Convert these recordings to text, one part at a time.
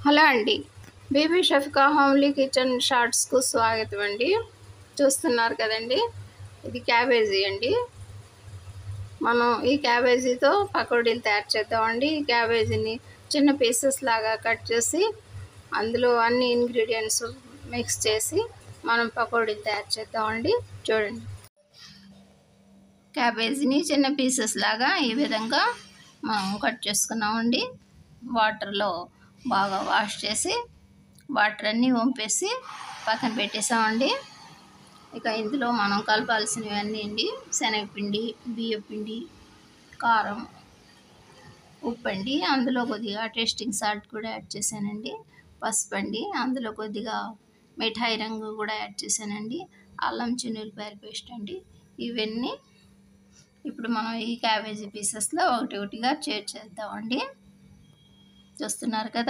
hello అండి Bibi Shafika homely kitchen షార్ట్స్కు స్వాగతం అండి చూస్తున్నారు కదండి ఇది క్యాబేజీ అండి మనం ఈ క్యాబేజీతో పకోడీలు తయారు చేద్దామండి ఈ క్యాబేజీని చిన్న పీసెస్ లాగా కట్ చేసి అందులో అన్ని ఇంగ్రీడియంట్స్ మిక్స్ చేసి మనం పకోడీలు తయారు చేద్దామండి చూడండి క్యాబేజీని చిన్న పీసెస్ లాగా ఈ విధంగా మనం కట్ చేసుకున్నామండి వాటర్లో బాగా వాష్ చేసి వాటర్ అన్నీ వంపేసి పక్కన పెట్టేసామండి ఇక ఇందులో మనం కలపాల్సినవన్నీ అండి శనగపిండి బియ్యపిండి కారం ఉప్పు అండి అందులో కొద్దిగా టేస్టింగ్ సాల్ట్ కూడా యాడ్ చేశానండి పసుపు అండి అందులో కొద్దిగా మిఠాయి రంగు కూడా యాడ్ చేశానండి అల్లం చిన్నులపాయల పేస్ట్ అండి ఇవన్నీ ఇప్పుడు మనం ఈ క్యాబేజీ పీసెస్లో ఒకటి ఒకటిగా చేర్చేద్దామండి చూస్తున్నారు కదా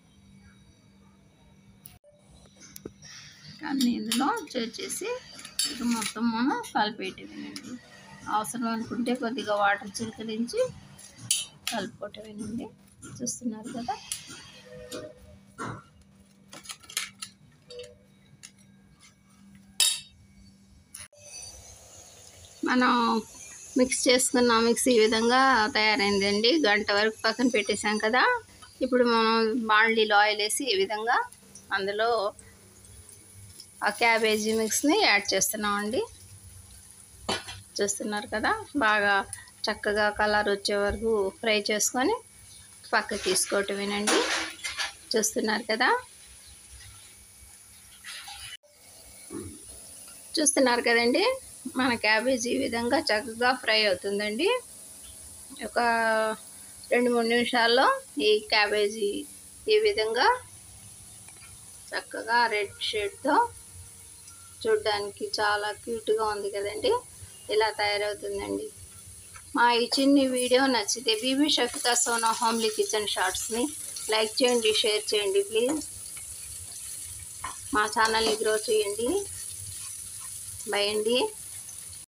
అన్నీ ఇందులో చేర్చేసి ఇక మొత్తం మనం కలిపేయటమేనండి అవసరం అనుకుంటే కొద్దిగా వాటర్ చిలకరించి కలుపుకోవటమేనండి చూస్తున్నారు కదా మనం మిక్స్ చేసుకున్న మిక్స్ ఈ విధంగా తయారైందండి గంట వరకు పక్కన పెట్టేసాం కదా ఇప్పుడు మనం బాండీలో ఆయిల్ వేసి ఈ విధంగా అందులో ఆ క్యాబేజీ మిక్స్ని యాడ్ చేస్తున్నామండి చూస్తున్నారు కదా బాగా చక్కగా కలర్ వచ్చే వరకు ఫ్రై చేసుకొని పక్క తీసుకోవటమేనండి చూస్తున్నారు కదా చూస్తున్నారు కదండి మన క్యాబేజీ ఈ విధంగా చక్కగా ఫ్రై అవుతుందండి ఒక రెండు మూడు నిమిషాల్లో ఈ క్యాబేజీ ఈ విధంగా చక్కగా రెడ్ షేడ్తో చూడ్డానికి చాలా క్యూట్గా ఉంది కదండి ఇలా తయారవుతుందండి మా ఈ చిన్ని వీడియో నచ్చితే బీబీ షఫికా సోనా హోమ్లీ కిచెన్ షార్ట్స్ని లైక్ చేయండి షేర్ చేయండి ప్లీజ్ మా ఛానల్ని గ్రో చేయండి బై అండి